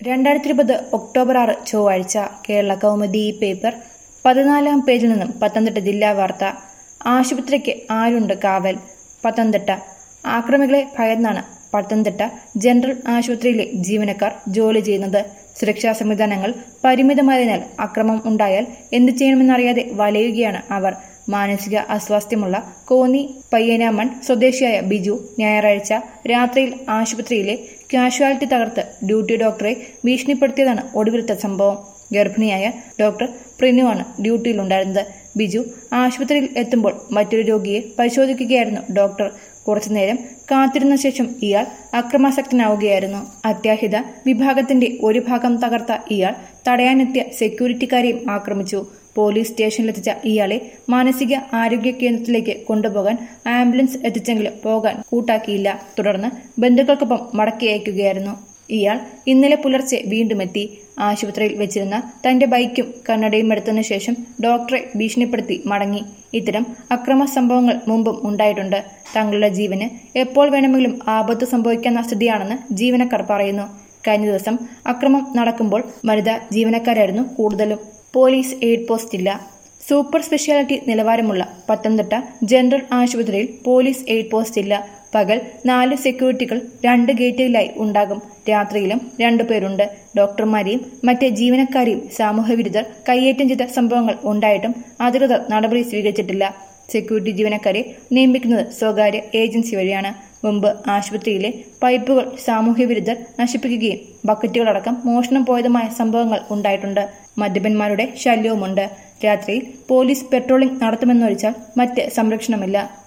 രണ്ടായിരത്തി ഇരുപത് ഒക്ടോബർ ആറ് ചൊവ്വാഴ്ച കേരള കൗമുദി ഈ പേപ്പർ പതിനാലാം പേജിൽ നിന്നും പത്തനംതിട്ട ജില്ലാ വാർത്ത ആശുപത്രിക്ക് ആരുണ്ട് കാവൽ പത്തനംതിട്ട ആക്രമികളെ ഭയന്നാണ് പത്തനംതിട്ട ജനറൽ ആശുപത്രിയിലെ ജീവനക്കാർ ജോലി ചെയ്യുന്നത് സുരക്ഷാ സംവിധാനങ്ങൾ പരിമിതമായതിനാൽ അക്രമം ഉണ്ടായാൽ എന്തു ചെയ്യണമെന്നറിയാതെ വലയുകയാണ് അവർ മാനസിക അസ്വാസ്ഥ്യമുള്ള കോന്നി പയ്യനാമൺ സ്വദേശിയായ ബിജു ഞായറാഴ്ച രാത്രിയിൽ ആശുപത്രിയിലെ കാഷ്വാലിറ്റി തകർത്ത് ഡ്യൂട്ടി ഡോക്ടറെ ഭീഷണിപ്പെടുത്തിയതാണ് ഒടുവിലത്തെ സംഭവം ഗർഭിണിയായ ഡോക്ടർ പ്രിനുവാണ് ഡ്യൂട്ടിയിലുണ്ടായിരുന്നത് ബിജു ആശുപത്രിയിൽ എത്തുമ്പോൾ മറ്റൊരു രോഗിയെ പരിശോധിക്കുകയായിരുന്നു ഡോക്ടർ കുറച്ചുനേരം കാത്തിരുന്ന ശേഷം ഇയാൾ അക്രമാസക്തനാവുകയായിരുന്നു അത്യാഹിത വിഭാഗത്തിന്റെ ഒരു ഭാഗം തകർത്ത ഇയാൾ തടയാനെത്തിയ സെക്യൂരിറ്റിക്കാരെയും ആക്രമിച്ചു പോലീസ് സ്റ്റേഷനിലെത്തിച്ച ഇയാളെ മാനസിക ആരോഗ്യ കേന്ദ്രത്തിലേക്ക് കൊണ്ടുപോകാൻ ആംബുലൻസ് എത്തിച്ചെങ്കിലും പോകാൻ കൂട്ടാക്കിയില്ല തുടർന്ന് ബന്ധുക്കൾക്കൊപ്പം മടക്കി അയക്കുകയായിരുന്നു ഇയാൾ ഇന്നലെ പുലർച്ചെ വീണ്ടും എത്തി ആശുപത്രിയിൽ വെച്ചിരുന്ന തന്റെ ബൈക്കും കണ്ണടയും എടുത്തതിനു ശേഷം ഡോക്ടറെ ഭീഷണിപ്പെടുത്തി മടങ്ങി ഇത്തരം അക്രമ സംഭവങ്ങൾ മുമ്പും ഉണ്ടായിട്ടുണ്ട് തങ്ങളുടെ ജീവന് എപ്പോൾ വേണമെങ്കിലും ആപത്ത് സംഭവിക്കാവുന്ന സ്ഥിതിയാണെന്ന് ജീവനക്കാർ പറയുന്നു കഴിഞ്ഞ ദിവസം അക്രമം നടക്കുമ്പോൾ വനിതാ ജീവനക്കാരായിരുന്നു കൂടുതലും പോലീസ് എയ്ഡ് പോസ്റ്റ് ഇല്ല സൂപ്പർ സ്പെഷ്യാലിറ്റി നിലവാരമുള്ള പത്തനംതിട്ട ജനറൽ ആശുപത്രിയിൽ പോലീസ് എയ്ഡ് പോസ്റ്റ് ഇല്ല പകൽ നാല് സെക്യൂരിറ്റികൾ രണ്ട് ഗേറ്റുകളിലായി ഉണ്ടാകും രാത്രിയിലും രണ്ടു പേരുണ്ട് ഡോക്ടർമാരെയും മറ്റ് ജീവനക്കാരെയും സാമൂഹ്യവിരുദ്ധർ കയ്യേറ്റം ചെയ്ത സംഭവങ്ങൾ ഉണ്ടായിട്ടും അധികൃതർ നടപടി സ്വീകരിച്ചിട്ടില്ല സെക്യൂരിറ്റി ജീവനക്കാരെ നിയമിക്കുന്നത് സ്വകാര്യ ഏജൻസി വഴിയാണ് മുമ്പ് ആശുപത്രിയിലെ പൈപ്പുകൾ സാമൂഹ്യവിരുദ്ധർ നശിപ്പിക്കുകയും ബക്കറ്റുകളടക്കം മോഷണം പോയതുമായ സംഭവങ്ങൾ ഉണ്ടായിട്ടുണ്ട് മദ്യപന്മാരുടെ ശല്യവുമുണ്ട് രാത്രിയിൽ പോലീസ് പെട്രോളിംഗ് നടത്തുമെന്നൊഴിച്ചാൽ മറ്റ് സംരക്ഷണമില്ല